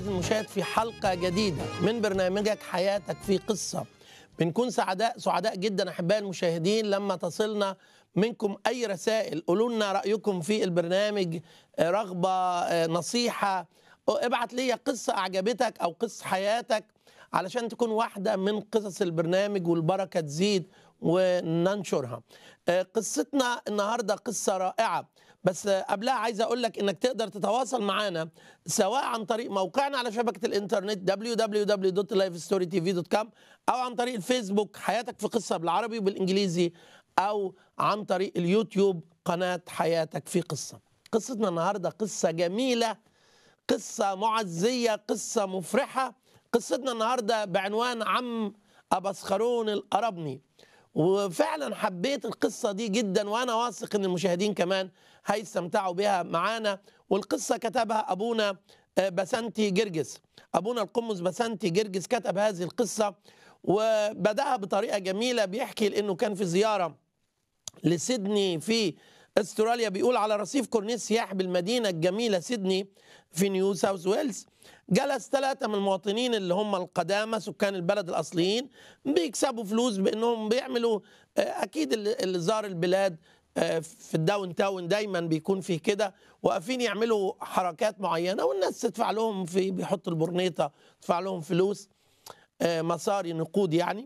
المشاهد في حلقة جديدة من برنامجك حياتك في قصة بنكون سعداء سعداء جدا أحبائي المشاهدين لما تصلنا منكم أي رسائل قولوا لنا رأيكم في البرنامج رغبة نصيحة ابعت لي قصة أعجبتك أو قصة حياتك علشان تكون واحدة من قصص البرنامج والبركة تزيد وننشرها قصتنا النهاردة قصة رائعة بس قبلها عايز اقول لك انك تقدر تتواصل معنا سواء عن طريق موقعنا على شبكه الانترنت www.lifestorytv.com او عن طريق الفيسبوك حياتك في قصه بالعربي وبالانجليزي او عن طريق اليوتيوب قناه حياتك في قصه. قصتنا النهارده قصه جميله قصه معزيه قصه مفرحه قصتنا النهارده بعنوان عم ابسخرون الاربني وفعلا حبيت القصه دي جدا وانا واثق ان المشاهدين كمان هيستمتعوا بها معانا والقصه كتبها ابونا بسنتي جرجس ابونا القمص بسنتي جرجس كتب هذه القصه وبداها بطريقه جميله بيحكي لانه كان في زياره لسيدني في استراليا بيقول على رصيف كورنيش سياح بالمدينه الجميله سيدني في نيو ساوث ويلز جلس ثلاثة من المواطنين اللي هم القدامى سكان البلد الأصليين بيكسبوا فلوس بأنهم بيعملوا أكيد اللي زار البلاد في الداون تاون دايما بيكون فيه كده واقفين يعملوا حركات معينة والناس تدفع لهم في بيحطوا البرنيطة تدفع لهم فلوس مصاري نقود يعني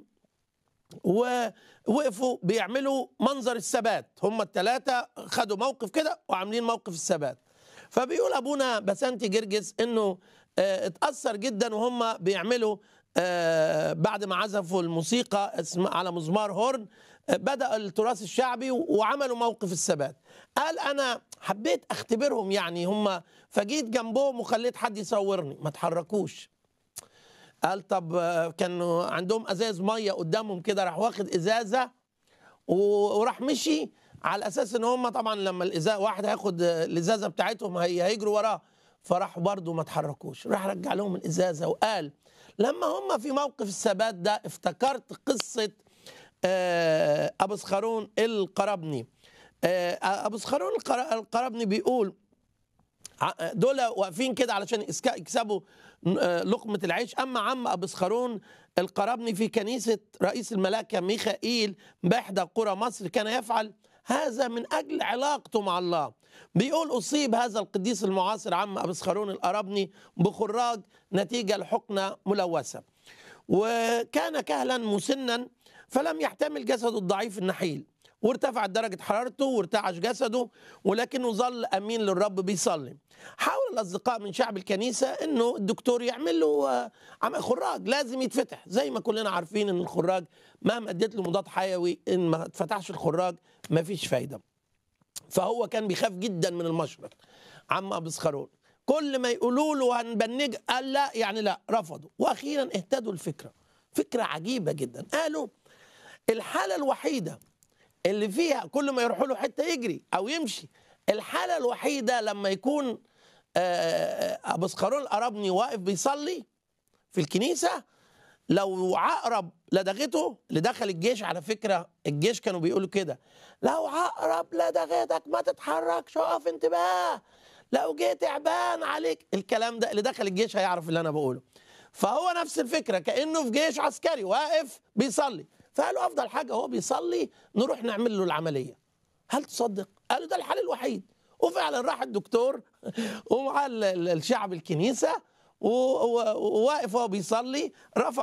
ووقفوا بيعملوا منظر الثبات هم الثلاثة خدوا موقف كده وعاملين موقف الثبات فبيقول ابونا بسنتي جرجس انه اه اتاثر جدا وهم بيعملوا اه بعد ما عزفوا الموسيقى على مزمار هورن اه بدا التراث الشعبي وعملوا موقف الثبات قال انا حبيت اختبرهم يعني هم فجيت جنبهم وخليت حد يصورني ما تحركوش قال طب كانوا عندهم ازاز ميه قدامهم كده راح واخد ازازه وراح مشي على اساس ان هم طبعا لما الازازه واحد هياخد الازازه بتاعتهم هي هيجروا وراه فراحوا برضه ما اتحركوش راح رجع لهم الازازه وقال لما هم في موقف الثبات ده افتكرت قصه ابو سخرون القربني ابو سخرون القربني بيقول دول واقفين كده علشان يكسبوا لقمة العيش أما عم أبو سخرون القربني في كنيسة رئيس الملائكة ميخائيل بإحدى قرى مصر كان يفعل هذا من أجل علاقته مع الله بيقول أصيب هذا القديس المعاصر عم أبو سخرون الأربني بخراج نتيجة لحقنة ملوثة وكان كهلا مسنا فلم يحتمل جسده الضعيف النحيل وارتفعت درجة حرارته وارتعش جسده ولكنه ظل أمين للرب بيصلي حاول الأصدقاء من شعب الكنيسة أنه الدكتور يعمل له خراج لازم يتفتح زي ما كلنا عارفين أن الخراج مهما اديت له مضاد حيوي إن ما اتفتحش الخراج ما فيش فايدة فهو كان بيخاف جدا من المشرق عم أبو سخرون كل ما يقولوا له هنبنج قال لا يعني لا رفضوا وأخيرا اهتدوا الفكرة فكرة عجيبة جدا قالوا الحالة الوحيدة اللي فيها كل ما يروحوا له حته يجري او يمشي الحاله الوحيده لما يكون ابو سخرون الاربني واقف بيصلي في الكنيسه لو عقرب لدغته اللي دخل الجيش على فكره الجيش كانوا بيقولوا كده لو عقرب لدغتك ما تتحركش اقف انتباه لو جه تعبان عليك الكلام ده اللي دخل الجيش هيعرف اللي انا بقوله فهو نفس الفكره كانه في جيش عسكري واقف بيصلي فقالوا افضل حاجه هو بيصلي نروح نعمل له العمليه هل تصدق قالوا ده الحل الوحيد وفعلا راح الدكتور ومع الشعب الكنيسه وواقف وهو بيصلي رفع